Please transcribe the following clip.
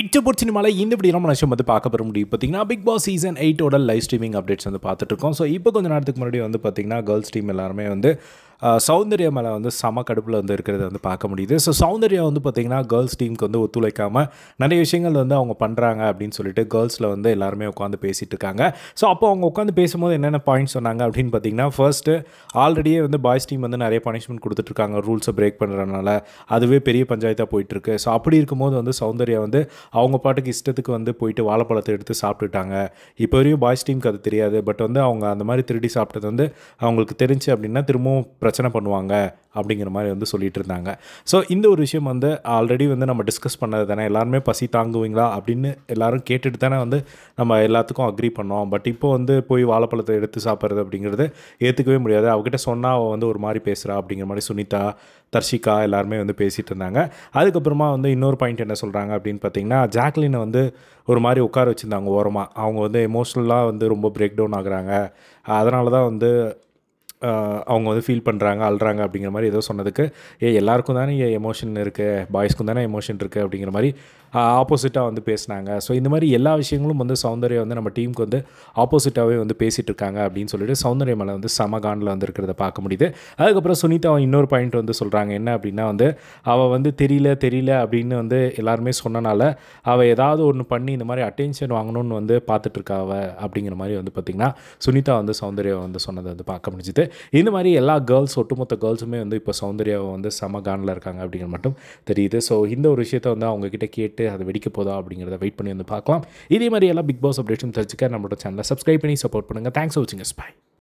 picture boat சினிமாவில் இந்த இப்படி நம்ம விஷயம் வந்து பார்க்க பெற முடியும் பார்த்தீங்கன்னா பிக் பாஸ் சீசன் எயிட்டோட லைவ் ஸ்ட்ரீமிங் அப்டேட்ஸ் வந்து பார்த்துட்டு இருக்கோம் ஸோ இப்போ கொஞ்ச நேரத்துக்கு முன்னாடி வந்து பார்த்தீங்கன்னா கேர்ள்ஸ் டீம் எல்லாருமே வந்து ஆஹ், சௌந்தர்யா மேலே வந்து சம கடுப்பில் வந்து இருக்கிறத வந்து பார்க்க முடியுது ஸோ சௌந்தர்யா வந்து பார்த்தீங்கன்னா கேர்ள்ஸ் டீமுக்கு வந்து ஒத்துழைக்காமல் நிறைய விஷயங்கள் வந்து அவங்க பண்ணுறாங்க அப்படின்னு சொல்லிட்டு கேர்ள்ஸில் வந்து எல்லாருமே உட்காந்து பேசிகிட்டு இருக்காங்க ஸோ அப்போ அவங்க உட்காந்து பேசும்போது என்னென்ன பாயிண்ட்ஸ் சொன்னாங்க அப்படின்னு பார்த்தீங்கன்னா ஃபர்ஸ்ட்டு ஆல்ரெடியே வந்து பாய்ஸ் டீம் வந்து நிறைய பனிஷ்மெண்ட் கொடுத்துட்ருக்காங்க ரூல்ஸை பிரேக் பண்ணுறதுனால அதுவே பெரிய பஞ்சாயத்தாக போயிட்டுருக்கு ஸோ அப்படி இருக்கும்போது வந்து சௌந்தர்யா வந்து அவங்க பாட்டுக்கு இஷ்டத்துக்கு வந்து போயிட்டு வாழைப்பழத்தை எடுத்து சாப்பிட்டுட்டாங்க இப்போ வரையும் பாய்ஸ் டீமுக்கு அது தெரியாது பட் வந்து அவங்க அந்த மாதிரி திருடி சாப்பிட்டது வந்து அவங்களுக்கு தெரிஞ்சு அப்படின்னா திரும்பவும் பிரச்சனை பண்ணுவாங்க அப்படிங்கிற மாதிரி வந்து சொல்லிட்டு இருந்தாங்க ஸோ இந்த ஒரு விஷயம் வந்து ஆல்ரெடி வந்து நம்ம டிஸ்கஸ் பண்ணது தானே எல்லாருமே பசி தாங்குவீங்களா அப்படின்னு எல்லாரும் கேட்டுட்டு தானே வந்து நம்ம எல்லாத்துக்கும் அக்ரி பண்ணோம் பட் இப்போ வந்து போய் வாழைப்பழத்தை எடுத்து சாப்பிட்றது அப்படிங்கிறது ஏற்றுக்கவே முடியாது அவகிட்ட சொன்னால் அவள் வந்து ஒரு மாதிரி பேசுகிறா அப்படிங்கிற மாதிரி சுனிதா தர்ஷிகா எல்லாருமே வந்து பேசிகிட்டு இருந்தாங்க அதுக்கப்புறமா வந்து இன்னொரு பாயிண்ட் என்ன சொல்கிறாங்க அப்படின்னு பார்த்தீங்கன்னா ஜாக்லினை வந்து ஒரு மாதிரி உட்கார வச்சுருந்தாங்க ஓரமாக அவங்க வந்து எமோஷ்னலாக வந்து ரொம்ப பிரேக் டவுன் ஆகுறாங்க அதனால தான் வந்து ஆஹ் அவங்க வந்து ஃபீல் பண்ணுறாங்க அழுறாங்க அப்படிங்கிற மாதிரி ஏதோ சொன்னதுக்கு ஏ எல்லாருக்கும் தானே எமோஷன் இருக்குது பாய்ஸ்க்கும் தானே எமோஷன் இருக்குது அப்படிங்கிற மாதிரி ஆப்போசிட்டாக வந்து பேசினாங்க ஸோ இந்த மாதிரி எல்லா விஷயங்களும் வந்து சௌந்தர்யா வந்து நம்ம டீமுக்கு வந்து ஆப்போசிட்டாகவே வந்து பேசிகிட்டு இருக்காங்க அப்படின்னு சொல்லிட்டு சௌந்தர்யா மேலே வந்து சமகாண்டில் வந்து இருக்கிறத பார்க்க முடியுது அதுக்கப்புறம் சுனிதா இன்னொரு பாயிண்ட் வந்து சொல்கிறாங்க என்ன அப்படின்னா வந்து அவள் வந்து தெரியல தெரியல அப்படின்னு வந்து எல்லாருமே சொன்னனால அவள் ஏதாவது ஒன்று பண்ணி இந்த மாதிரி அட்டென்ஷன் வாங்கணும்னு வந்து பார்த்துட்டு இருக்கா அவ அப்படிங்கிற மாதிரி வந்து பார்த்திங்கன்னா சுனிதா வந்து சௌந்தர்யா வந்து சொன்னதை வந்து பார்க்க முடிஞ்சுது இந்த மாதிரி எல்லா கேர்ள்ஸ் ஒட்டுமொத்த கேர்ள்ஸுமே வந்து இப்போ சௌந்தர்யாவை வந்து செம கானில் இருக்காங்க அப்படிங்கிற மட்டும் தெரியுது ஸோ இந்த ஒரு விஷயத்தை வந்து அவங்க கிட்ட கேட்டு அது வெடிக்க போதா அப்படிங்கிறத வெயிட் பண்ணி வந்து பார்க்கலாம் இதே மாதிரி எல்லாம் பிக் பாஸ் அப்டேட்ஸும் தெரிஞ்சுக்க நம்மளோட சேனலை சப்ஸ்கிரைப் பண்ணி சப்போர்ட் பண்ணுங்கள் தேங்க்ஸ் ஃபார் வாட்சிங் பை